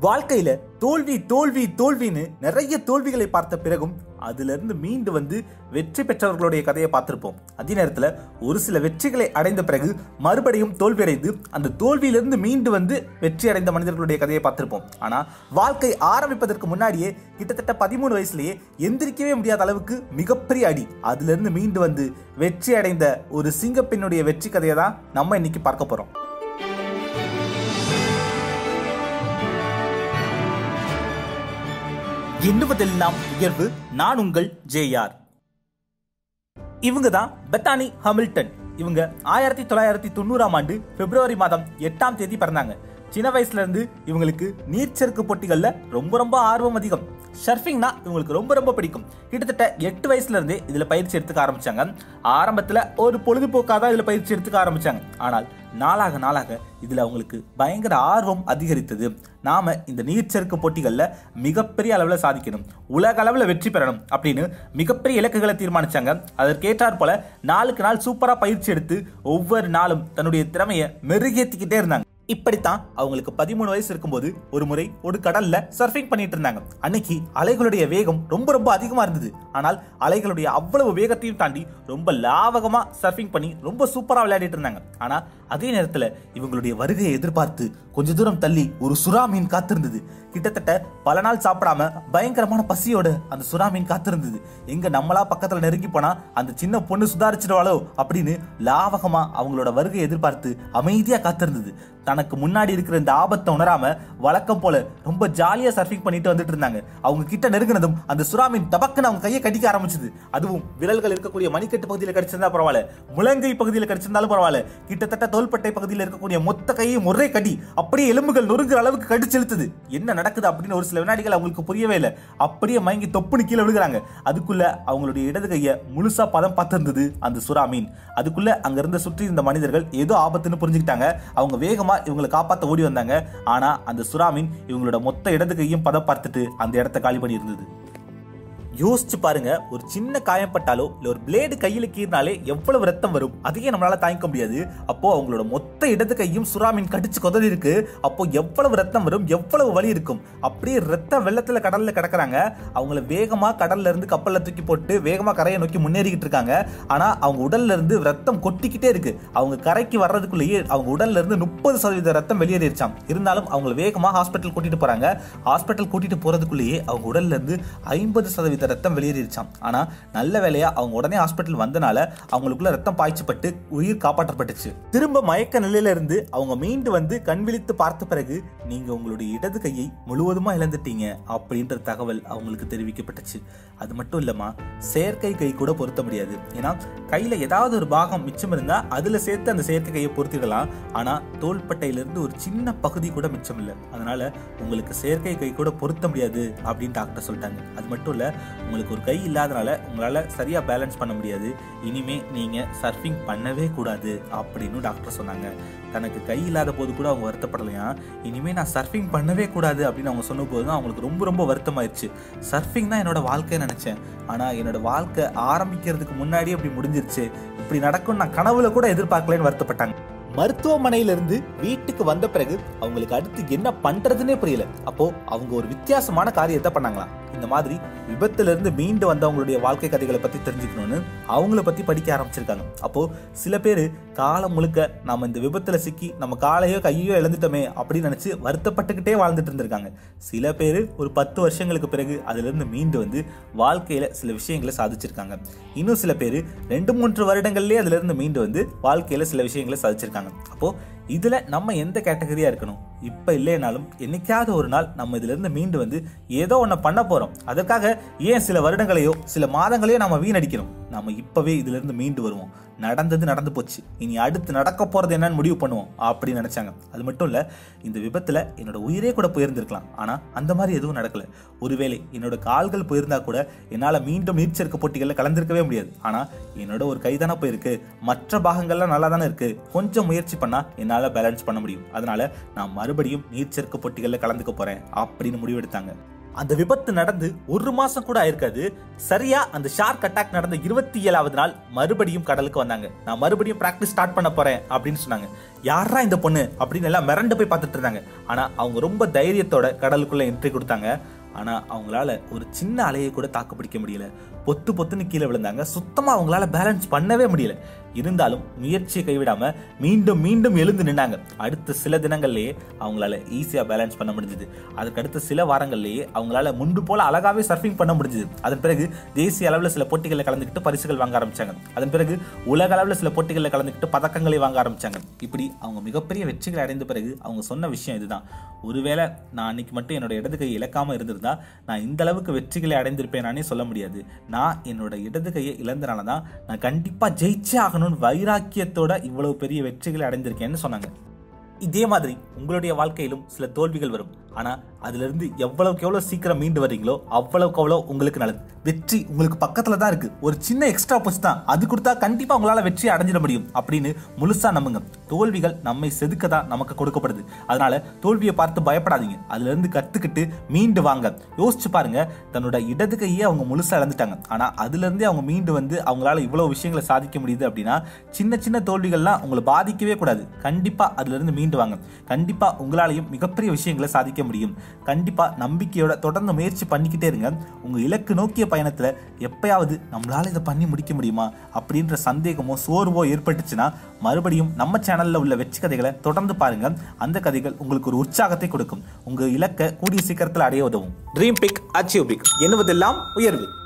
வாழ்க்கையில தோல்வி தோல்வி தோல்வின்னு நிறைய தோல்விகளை பார்த்த பிறகும் அதுல இருந்து மீண்டு வந்து வெற்றி பெற்றவர்களுடைய கதையை பார்த்திருப்போம் அதே நேரத்துல ஒரு சில வெற்றிகளை அடைந்த பிறகு மறுபடியும் தோல்வி அடைந்து அந்த தோல்வியிலிருந்து மீண்டு வந்து வெற்றி அடைந்த மனிதர்களுடைய கதையை பார்த்திருப்போம் ஆனா வாழ்க்கை ஆரம்பிப்பதற்கு முன்னாடியே கிட்டத்தட்ட பதிமூணு வயசுலயே எந்திரிக்கவே முடியாத அளவுக்கு மிகப்பெரிய அடி அதுல இருந்து மீண்டு வந்து வெற்றி அடைந்த ஒரு சிங்கப்பெண்ணுடைய வெற்றி கதையை தான் நம்ம இன்னைக்கு பார்க்க போறோம் எண்ணுவதெல்லாம் உயர்வு நான் உங்கள் ஜேஆர் இவங்க தான் பெத்தானி ஹமில்டன் இவங்க ஆயிரத்தி தொள்ளாயிரத்தி தொண்ணூறாம் ஆண்டு பிப்ரவரி மாதம் எட்டாம் தேதி பிறந்தாங்க சின்ன வயசுல இருந்து இவங்களுக்கு நீர்ச்சறுக்கு போட்டிகள்ல ரொம்ப ரொம்ப ஆர்வம் அதிகம் சர்ஃபிங்னா இவங்களுக்கு ரொம்ப ரொம்ப பிடிக்கும் கிட்டத்தட்ட எட்டு வயசுல இருந்தே இதுல பயிற்சி எடுத்துக்க ஆரம்பிச்சாங்க ஆரம்பத்துல ஒரு பொழுதுபோக்காக தான் இதுல பயிற்சி எடுத்துக்க ஆரம்பிச்சாங்க ஆனால் நாளாக நாளாக இதுல அவங்களுக்கு பயங்கர ஆர்வம் அதிகரித்தது நாம இந்த நீர்ச்சறுக்கு போட்டிகள்ல மிகப்பெரிய அளவுல சாதிக்கணும் உலக அளவுல வெற்றி பெறணும் அப்படின்னு மிகப்பெரிய இலக்குகளை தீர்மானிச்சாங்க அதற்கேற்றாற் போல நாளுக்கு நாள் சூப்பரா பயிற்சி எடுத்து ஒவ்வொரு நாளும் தன்னுடைய திறமையை மெருகேற்றிக்கிட்டே இருந்தாங்க இப்படித்தான் அவங்களுக்கு பதிமூணு வயசு இருக்கும்போது ஒரு முறை ஒரு கடல்ல சர்ஃபிங் பண்ணிட்டு இருந்தாங்க அன்னைக்கு அலைகளுடைய வேகம் ரொம்ப ரொம்ப அதிகமா இருந்தது ஆனால் அலைகளுடைய அவ்வளவு வேகத்தையும் தாண்டி ரொம்ப லாவகமா சர்ஃபிங் பண்ணி ரொம்ப சூப்பரா விளையாடிட்டு இருந்தாங்க ஆனா அதே நேரத்துல இவங்களுடைய வருகையை எதிர்பார்த்து கொஞ்ச தூரம் தள்ளி ஒரு சுறா மீன் காத்திருந்தது கிட்டத்தட்ட பல நாள் சாப்பிடாம பயங்கரமான பசியோட அந்த சுறா மீன் காத்திருந்தது எங்க நம்மளா பக்கத்துல நெருங்கி போனா அந்த சின்ன பொண்ணு சுதாரிச்சிடுவாளோ அப்படின்னு லாவகமா அவங்களோட வருகையை எதிர்பார்த்து அமைதியா காத்திருந்தது தனக்கு முன்னாடி இருக்கிற இந்த ஆபத்தை உணராம வழக்கம் போல ரொம்ப ஜாலியா சர்ஃபிங் பண்ணிட்டு வந்துட்டு இருந்தாங்க அவங்க கிட்ட நெருங்கினதும் அந்த சுறாமின் டபக்குன்னு அவங்க கையை கடிக்க ஆரம்பிச்சது அதுவும் விரல்கள் இருக்கக்கூடிய மணிக்கட்டு பகுதியில் கடிச்சிருந்தா பரவாயில்ல முழங்கை பகுதியில் கடிச்சிருந்தாலும் பரவாயில்ல கிட்டத்தட்ட தோள்பட்டை பகுதியில் இருக்கக்கூடிய மொத்த கையும் ஒரே கடி அப்படியே எலும்புகள் நொறுங்குற அளவுக்கு கடிச்சு இழுத்துது என்ன நடக்குது அப்படின்னு ஒரு சில வினாடிகள் அவங்களுக்கு புரியவே இல்லை அப்படியே மயங்கி தொப்புன்னு கீழே விழுகிறாங்க அதுக்குள்ள அவங்களுடைய இடது கையை முழுசா பதம் பார்த்திருந்தது அந்த சுறா மீன் அதுக்குள்ள அங்க இருந்த சுற்றி இருந்த மனிதர்கள் ஏதோ ஆபத்துன்னு புரிஞ்சுக்கிட்டாங்க அவங்க வேகமா இவங்களை காப்பாத்த ஓடி வந்தாங்க ஆனா அந்த சுறா மீன் இவங்களோட மொத்த இடது கையும் பதம் பார்த்துட்டு அந்த இடத்த காலி பண்ணி இருந்தது யோசிச்சு பாருங்க ஒரு சின்ன காயம் பட்டாலோ இல்ல ஒரு பிளேடு கையில கீறினாலே எவ்வளவு ரத்தம் வரும் அதையே நம்மளால தாங்கிக்க முடியாது அப்போ அவங்களோட மொத்த இடது கையும் சுறாமீன் கடிச்சு கொதறி இருக்கு அப்போ எவ்வளவு ரத்தம் வரும் எவ்வளவு வலி இருக்கும் அப்படியே ரத்த வெள்ளத்துல கடல்ல கிடக்குறாங்க அவங்கள வேகமா கடல்ல இருந்து கப்பல்ல தூக்கி போட்டு வேகமா கரையை நோக்கி முன்னேறிக்கிட்டு இருக்காங்க ஆனா அவங்க உடல்ல இருந்து ரத்தம் கொட்டிக்கிட்டே இருக்கு அவங்க கரைக்கு வர்றதுக்குள்ளேயே அவங்க உடல்ல இருந்து முப்பது சதவீத ரத்தம் வெளியேறிடுச்சாம் இருந்தாலும் அவங்கள வேகமா ஹாஸ்பிட்டல் கூட்டிட்டு போறாங்க ஹாஸ்பிட்டல் கூட்டிட்டு போறதுக்குள்ளேயே அவங்க உடல்ல இருந்து ஐம்பது சதவீத ரத்தம் வெளியேறிடுச்சாம் ஆனா நல்ல வேலையா அவங்க உடனே ஹாஸ்பிட்டல் வந்தனால அவங்களுக்குள்ள ரத்தம் பாய்ச்சப்பட்டு உயிர் காப்பாற்றப்பட்டுச்சு திரும்ப மயக்க நிலையில இருந்து அவங்க மீண்டு வந்து கண் விழித்து பார்த்த பிறகு நீங்க உங்களுடைய இடது கையை முழுவதுமா இழந்துட்டீங்க அப்படின்ற தகவல் அவங்களுக்கு தெரிவிக்கப்பட்டுச்சு அது மட்டும் இல்லம்மா செயற்கை கை கூட பொருத்த முடியாது ஏன்னா கையில ஏதாவது ஒரு பாகம் மிச்சம் இருந்தா அதுல சேர்த்து அந்த செயற்கை கையை பொருத்திடலாம் ஆனா தோள்பட்டையிலிருந்து ஒரு சின்ன பகுதி கூட மிச்சம் இல்லை அதனால உங்களுக்கு செயற்கை கை கூட பொருத்த முடியாது அப்படின்னு டாக்டர் சொல்லிட்டாங்க அது மட்டும் இல்ல உங்களுக்கு ஒரு கை இல்லாதனால உங்களால சரியா பேலன்ஸ் பண்ண முடியாது இனிமே நீங்க சர்ஃபிங் பண்ணவே கூடாது அப்படின்னு டாக்டர் சொன்னாங்க தனக்கு கை இல்லாத போது கூட அவங்க வருத்தப்படலையா இனிமே நான் சர்ஃபிங் பண்ணவே கூடாது அப்படின்னு அவங்க சொன்ன போது தான் அவங்களுக்கு ரொம்ப ரொம்ப வருத்தமாயிருச்சு சர்ஃபிங் தான் என்னோட வாழ்க்கையை நினைச்சேன் ஆனா என்னோட வாழ்க்கை ஆரம்பிக்கிறதுக்கு முன்னாடியே இப்படி முடிஞ்சிருச்சு இப்படி நடக்கும் நான் கனவுல கூட எதிர்பார்க்கலன்னு வருத்தப்பட்டாங்க மருத்துவமனையிலிருந்து வீட்டுக்கு வந்த பிறகு அவங்களுக்கு அடுத்து என்ன பண்றதுன்னே புரியல அப்போ அவங்க ஒரு வித்தியாசமான காரியத்தை பண்ணாங்களாம் இந்த மாதிரி விபத்துல இருந்து மீண்டு வந்தவங்களுடைய வாழ்க்கை கதைகளை பத்தி தெரிஞ்சுக்கணும்னு அவங்கள பத்தி படிக்க ஆரம்பிச்சிருக்காங்க அப்போ சில பேர் காலம் முழுக்க நம்ம இந்த விபத்துல சிக்கி நம்ம காலையோ கையோ இழந்துட்டோமே அப்படின்னு நினைச்சு வருத்தப்பட்டுக்கிட்டே வாழ்ந்துட்டு இருந்திருக்காங்க சில பேர் ஒரு பத்து வருஷங்களுக்கு பிறகு அதுல இருந்து மீண்டு வந்து வாழ்க்கையில சில விஷயங்களை சாதிச்சிருக்காங்க இன்னும் சில பேர் ரெண்டு மூன்று வருடங்கள்லயே அதுல இருந்து மீண்டு வந்து வாழ்க்கையில சில விஷயங்களை சாதிச்சிருக்காங்க அப்போ இதுல நம்ம எந்த கேட்டகரியா இருக்கணும் இப்ப இல்லைனாலும் என்னைக்காவது ஒரு நாள் நம்ம இதுல இருந்து மீண்டு வந்து ஏதோ ஒன்ன பண்ண போறோம் அதற்காக ஏன் சில வருடங்களையோ சில மாதங்களையோ நம்ம வீணடிக்கணும் நாம இப்பவே இதுல இருந்து மீண்டு வருவோம் நடந்தது நடந்து போச்சு இனி அடுத்து நடக்க போறது என்னன்னு முடிவு பண்ணுவோம் அப்படின்னு நினைச்சாங்க அது மட்டும் இல்ல இந்த விபத்துல என்னோட உயிரே கூட போயிருந்திருக்கலாம் ஆனா அந்த மாதிரி எதுவும் நடக்கல ஒருவேளை என்னோட கால்கள் போயிருந்தா கூட என்னால மீண்டும் நீச்சருக்கு போட்டிகள்ல கலந்திருக்கவே முடியாது ஆனா என்னோட ஒரு கை தானே போயிருக்கு மற்ற பாகங்கள்லாம் நல்லா தானே இருக்கு கொஞ்சம் முயற்சி பண்ணா என்னால பேலன்ஸ் பண்ண முடியும் அதனால நான் மறுபடியும் நீச்சருக்கு போட்டிகள்ல கலந்துக்க போறேன் அப்படின்னு முடிவெடுத்தாங்க அந்த விபத்து நடந்து ஒரு மாசம் கூட ஆயிருக்காது சரியா அந்த ஷார்க் அட்டாக் நடந்த இருபத்தி ஏழாவது நாள் மறுபடியும் கடலுக்கு வந்தாங்க நான் மறுபடியும் பிராக்டிஸ் ஸ்டார்ட் பண்ண போறேன் அப்படின்னு சொன்னாங்க யாரா இந்த பொண்ணு அப்படின்னு எல்லாம் மிரண்டு போய் பார்த்துட்டு இருந்தாங்க ஆனா அவங்க ரொம்ப தைரியத்தோட கடலுக்குள்ள என்ட்ரி கொடுத்தாங்க ஆனா அவங்களால ஒரு சின்ன அலையை கூட தாக்கு பிடிக்க முடியல பொத்து பொத்துன்னு கீழே விழுந்தாங்க சுத்தமா அவங்களால பேலன்ஸ் பண்ணவே முடியல இருந்தாலும் முயற்சியை கைவிடாம மீண்டும் மீண்டும் எழுந்து நின்னாங்க அடுத்த சில தினங்கள்லயே அவங்களால ஈஸியா பேலன்ஸ் பண்ண முடிஞ்சது அதுக்கு அடுத்த சில வாரங்கள்லயே அவங்களால முன்பு போல அழகாவே சர்ஃபிங் பண்ண முடிஞ்சது அதன் பிறகு தேசிய அளவில் சில போட்டிகளில் கலந்துக்கிட்டு பரிசுகள் வாங்க ஆரம்பிச்சாங்க அதன் பிறகு உலக அளவில் சில போட்டிகளில் கலந்துக்கிட்டு பதக்கங்களை வாங்க ஆரம்பிச்சாங்க இப்படி அவங்க மிகப்பெரிய வெற்றிகள் அடைந்த பிறகு அவங்க சொன்ன விஷயம் இதுதான் ஒருவேளை நான் அன்னைக்கு மட்டும் என்னோட இடது கை இழக்காம இருந்திருந்தா நான் இந்த அளவுக்கு வெற்றிகளை அடைந்திருப்பேனானே சொல்ல முடியாது நான் என்னோட இடது கையை இழந்தனால தான் நான் கண்டிப்பா ஜெயிச்சே ஆகணும்னு வைராக்கியத்தோட இவ்வளவு பெரிய வெற்றிகளை அடைந்திருக்கேன்னு சொன்னாங்க இதே மாதிரி உங்களுடைய வாழ்க்கையிலும் சில தோல்விகள் வரும் ஆனா அதுல இருந்து எவ்வளவுக்கு எவ்வளவு சீக்கிரம் மீண்டு வர்றீங்களோ அவ்வளவுக்கு அவ்வளவு உங்களுக்கு நல்லது வெற்றி உங்களுக்கு பக்கத்துல தான் இருக்கு ஒரு சின்ன எக்ஸ்ட்ரா புஷ் தான் அது கொடுத்தா கண்டிப்பா உங்களால வெற்றி அடைஞ்சிட முடியும் அப்படின்னு முழுசா நம்புங்க தோல்விகள் நம்மை செதுக்க தான் நமக்கு கொடுக்கப்படுது அதனால தோல்வியை பார்த்து பயப்படாதீங்க அதுல இருந்து கத்துக்கிட்டு மீண்டு வாங்க யோசிச்சு பாருங்க தன்னோட இடது கையே அவங்க முழுசா இழந்துட்டாங்க ஆனா அதுல இருந்தே அவங்க மீண்டு வந்து அவங்களால இவ்வளவு விஷயங்களை சாதிக்க முடியுது அப்படின்னா சின்ன சின்ன தோல்விகள்லாம் உங்களை பாதிக்கவே கூடாது கண்டிப்பா அதுல இருந்து மீண்டு வாங்க கண்டிப்பா உங்களாலையும் மிகப்பெரிய விஷயங்களை சாதிக்க முடியும் கண்டிப்பா நம்பிக்கையோட தொடர்ந்து முயற்சி பண்ணிக்கிட்டே இருங்க உங்க இலக்கு நோக்கிய பயணத்துல எப்பயாவது நம்மளால இதை பண்ணி முடிக்க முடியுமா அப்படின்ற சந்தேகமோ சோர்வோ ஏற்பட்டுச்சுன்னா மறுபடியும் நம்ம சேனல்ல உள்ள வெற்றி கதைகளை தொடர்ந்து பாருங்க அந்த கதைகள் உங்களுக்கு ஒரு உற்சாகத்தை கொடுக்கும் உங்க இலக்கை கூடிய சீக்கிரத்தில் அடைய உதவும் ட்ரீம் பிக் அச்சீவ் பிக் எண்ணுவதெல்லாம் உயர்வு